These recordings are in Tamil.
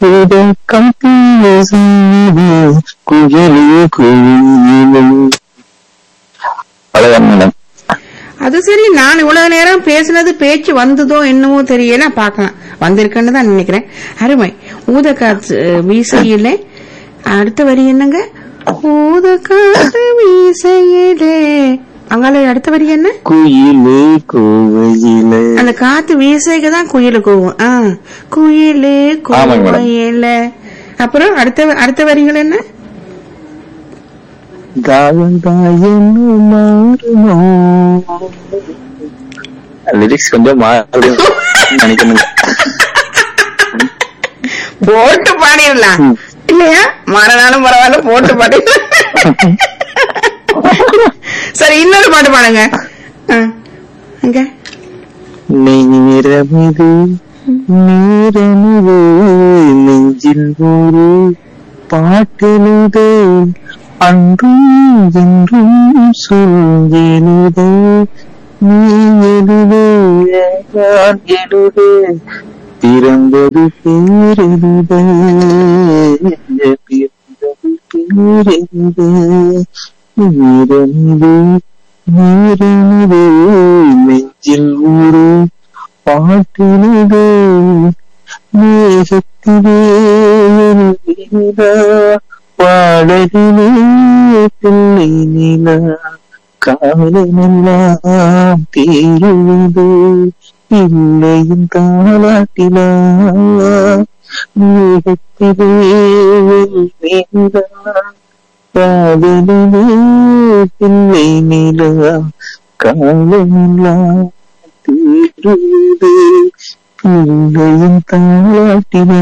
உதக்கம் பேசுது குயிலே குயிலே அவ்வளவுதான் மேடம் அது சரி நான் இவ்வளவு நேரம் பேசினது பேச்சு வந்ததோ என்னமோ தெரியல பார்க்கலாம் வந்திருக்குன்னு தான் நினைக்கிறேன் அருமை ஊத காத்து வீசையில அடுத்த வரி என்னங்க ஊத காத்து வீசையிலே அங்கால அடுத்த வரி என்ன குயிலே கோவையிலே அந்த காத்து வீசைக்கு தான் குயிலு கூவும் ஆ குயிலே ஆமாங்க மேடம். கோயில அப்புறம் அடுத்த அடுத்த வரிகள் என்ன காயம் காயம் மாறுமோ லிரிக்ஸ் கொஞ்சம் மாறும் நினைக்கணும் போட்டு பாடிடலாம் இல்லையா மறுநாளும் பரவாயில்ல போட்டு பாடிடலாம் சரி இன்னொரு பாட்டு பாடுங்க ஆ, அங்க நேரமிது நேரமிது நெஞ்சில் ஒரு பாட்டெழுது அன்றும் என்றும் சொல்லுது நீ எழுது நான் எழுது பிறந்தது பேரெழுது பிறந்தது பேரெழுது நேரமிது நேரமிது நெஞ்சில் ஒரு பாட்டினது மேகத்திலே ஒரு நிலா பாடலிலே பிள்ளை நிலா காலமெல்லாம் தீருவது பிள்ளையின் தாளாட்டிலா மேகத்திலே ஒரு நிலா காதலிலே பிள்ளை நிலா காலமெல்லாம் தீருவது பிள்ளையின் தாளாட்டினா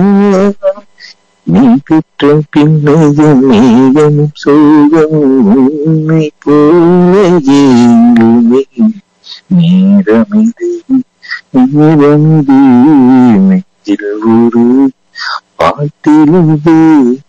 நீ பெற்ற பிள்ளையும் மேகமும் சோகமும் உன்னை போல எங்குமே நேரமிது நேரமிது நெஞ்சில் ஒரு பாட்டிலுது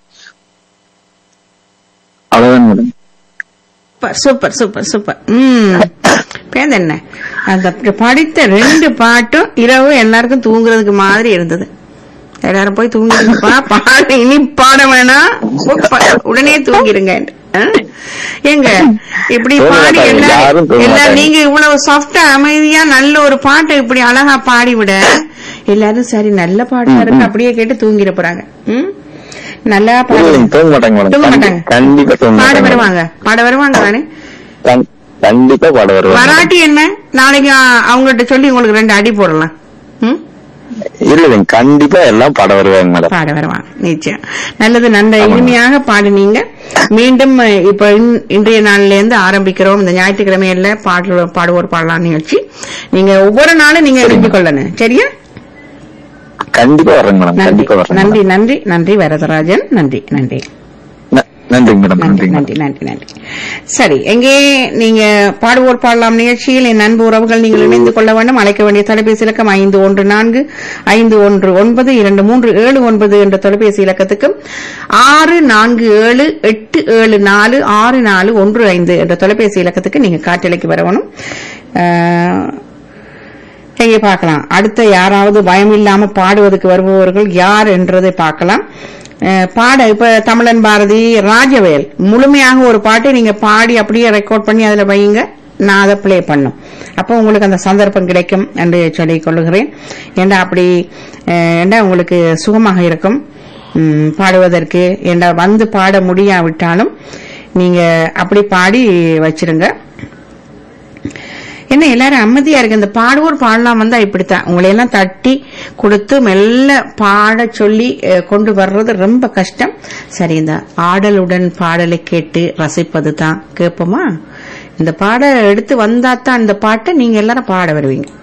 அவ்வளவுதான் madam super super super super ம் பேர் என்ன அந்த படித்த ரெண்டு பாட்டும் இரவு எல்லாருக்கும் தூங்குறதுக்கு மாதிரி இருந்தது எல்லாரும் போய் தூங்கிருங்கப்பா பாட இனி பாட வேணாம் ப- உடனே தூங்கிருங்க ஆ? ஏங்க இப்படி தூங்க பாடி மாட்டாங்க, எல்லாரும் யாரும் தூங்க எல்லாரும் மாட்டாங்க. நீங்க இவ்வளவு சாஃப்டா அமைதியா நல்ல ஒரு பாட்டை இப்படி அழகா பாடி விட எல்லாரும் சரி நல்ல பாட்டா இருக்கு அப்படியே கேட்டு தூங்கிட போறாங்க ம் நல்லா பாடு இல்லைங்க, தூங்க மாட்டாங்க மேடம் தூங்க கண்டி- மாட்டாங்க கண்டிப்பா தூங்க பாட மாட்டாங்க மேடம். வருவாங்க பாட வருவாங்க தானே கண்- கண்டிப்பா பாட வருவாங்க வராட்டி என்ன நாளைக்கு ஆ, அவங்ககிட்ட சொல்லி உங்களுக்கு ரெண்டு அடி போடலாம் ம்? இல்லைங்க கண்டிப்பா எல்லாம் பாட வருவாங்க மேடம் பாட வருவாங்க நிச்சயம் நல்லது நல்ல இனிமையாக பாடுனீங்க மீண்டும் அ, இப்ப இன்- இன்றைய நாள்ல இருந்து ஆரம்பிக்கிறோம் இந்த ஞாயிற்றுக்கிழமையில பாடு பாடுவோர் பாடலாம் நிகழ்ச்சி நீங்க ஒவ்வொரு நாளும் நீங்க எழுதி கொள்ளணும் சரியா கண்டிப்பா வர்றேங்க மேடம் நன்றி கண்டிப்பா வர்றேங்க நன்றி மேடம். நன்றி நன்றி வரதராஜன் நன்றி நன்றி ந- நன்றிங்க மேடம் நன்றி நன்றிங்க நன்றி நன்றி நன்றி சரி எங்கே நீங்க பாடுவோர் பாடலாம் நிகழ்ச்சியில் என் அன்பு உறவுகள் நீங்கள் இணைந்து கொள்ள வேண்டும் அழைக்க வேண்டிய தொலைபேசி இலக்கம் ஐந்து ஒன்று நான்கு ஐந்து ஒன்று ஒன்பது இரண்டு மூன்று ஏழு ஒன்பது என்ற தொலைபேசி இலக்கத்துக்கும் ஆறு நான்கு ஏழு எட்டு ஏழு நாலு ஆறு நாலு ஒன்று ஐந்து என்ற தொலைபேசி இலக்கத்துக்கு நீங்க காற்றலைக்கு வரணும் அஹ், எங்கே பார்க்கலாம் அடுத்த யாராவது பயம் இல்லாம பாடுவதற்கு வருபவர்கள் யார் என்றதை பார்க்கலாம் அஹ் பாட இப்ப தமிழன் பாரதி ராஜவேல் முழுமையாக ஒரு பாட்டை நீங்க பாடி அப்படியே ரெக்கார்ட் பண்ணி அதுல வையுங்க நான் அதை ப்ளே பண்ணும் அப்போ உங்களுக்கு அந்த சந்தர்ப்பம் கிடைக்கும் என்று சொல்லிக் கொள்ளுகிறேன் ஏண்டா அப்படி அஹ், ஏண்டா உங்களுக்கு சுகமாக இருக்கும் ம், பாடுவதற்கு ஏண்டா வந்து பாட முடியாவிட்டாலும் நீங்க அப்படி பாடி வச்சிருங்க என்ன எல்லாரும் அமைதியா இருக்கு இந்த பாடுவோர் பாடலாம் வந்தா இப்படித்தான் உங்களை எல்லாம் தட்டி கொடுத்து மெல்ல பாட சொல்லி அஹ், கொண்டு வர்றது ரொம்ப கஷ்டம் சரி இந்த ஆடலுடன் பாடலை கேட்டு ரசிப்பது தான் கேட்போமா இந்த பாட எடுத்து வந்தா தான் இந்த பாட்டை நீங்க எல்லாரும் பாட வருவீங்க